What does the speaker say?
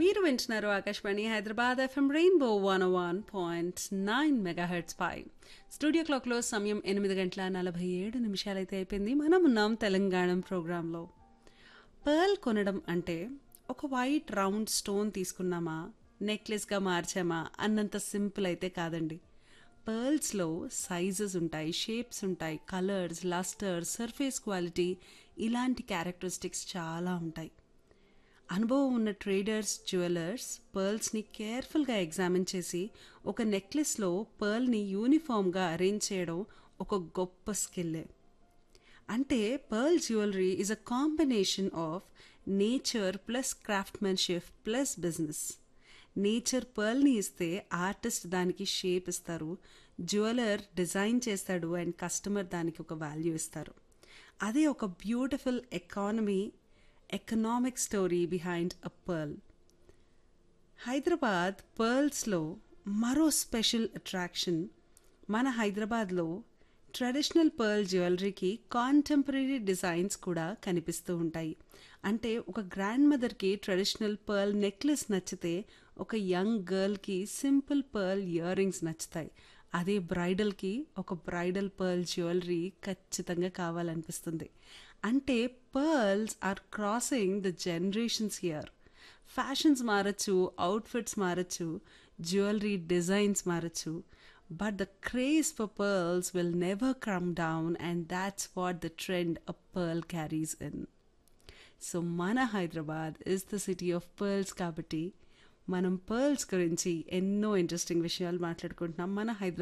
మీరు వింటున్నారు Akashvani Hyderabad FM rainbow one one point nine megahertz పై స్టూడియో క్లాక్లో సమయం ఎనిమిది గంటల నలభై ఏడు నిమిషాలైతే అయిపోయింది మనం ఉన్నాం తెలంగాణ ప్రోగ్రాంలో పర్ల్ కొనడం అంటే ఒక వైట్ రౌండ్ స్టోన్ తీసుకున్నామా నెక్లెస్గా మార్చామా అన్నంత సింపుల్ అయితే కాదండి పర్ల్స్లో సైజెస్ ఉంటాయి షేప్స్ ఉంటాయి కలర్స్ లస్టర్ సర్ఫేస్ క్వాలిటీ ఇలాంటి క్యారెక్టరిస్టిక్స్ చాలా ఉంటాయి అనుభవం ఉన్న ట్రేడర్స్ జ్యువెలర్స్ పర్ల్స్ని కేర్ఫుల్గా ఎగ్జామిన్ చేసి ఒక నెక్లెస్లో పర్ల్ని యూనిఫామ్గా అరేంజ్ చేయడం ఒక గొప్ప స్కిల్లే అంటే pearl jewellery is a combination of nature plus craftsmanship plus business nature పర్ల్ని ఇస్తే ఆర్టిస్ట్ దానికి షేప్ ఇస్తారు జ్యువెలర్ డిజైన్ చేస్తాడు అండ్ కస్టమర్ దానికి ఒక వాల్యూ ఇస్తారు అదే ఒక beautiful economy economic story behind a pearl Hyderabad పర్ల్స్లో మరో స్పెషల్ అట్రాక్షన్ మన హైదరాబాద్లో ట్రెడిషనల్ పర్ల్ జ్యువెలరీకి కాంటెంపరీ డిజైన్స్ కూడా కనిపిస్తూ ఉంటాయి అంటే ఒక గ్రాండ్ మదర్కి ట్రెడిషనల్ పర్ల్ నెక్లెస్ నచ్చితే ఒక యంగ్ గర్ల్కి సింపుల్ పర్ల్ ఇయర్ రింగ్స్ నచ్చుతాయి అదే బ్రైడల్కి ఒక బ్రైడల్ పర్ల్ జ్యువెలరీ ఖచ్చితంగా కావాలనిపిస్తుంది అంటే pearls are crossing the generations here fashions మారచ్చు అవుట్ఫిట్స్ మారచ్చు జ్యువెలరీ డిజైన్స్ మారచ్చు but the craze for pearls will never come down and that's what the trend a pearl carries in so మన Hyderabad is the city of pearls కాబట్టి మనం pearls గురించి ఎన్నో interesting విషయాలు మాట్లాడుకుంటున్నాం మన హైదరాబాద్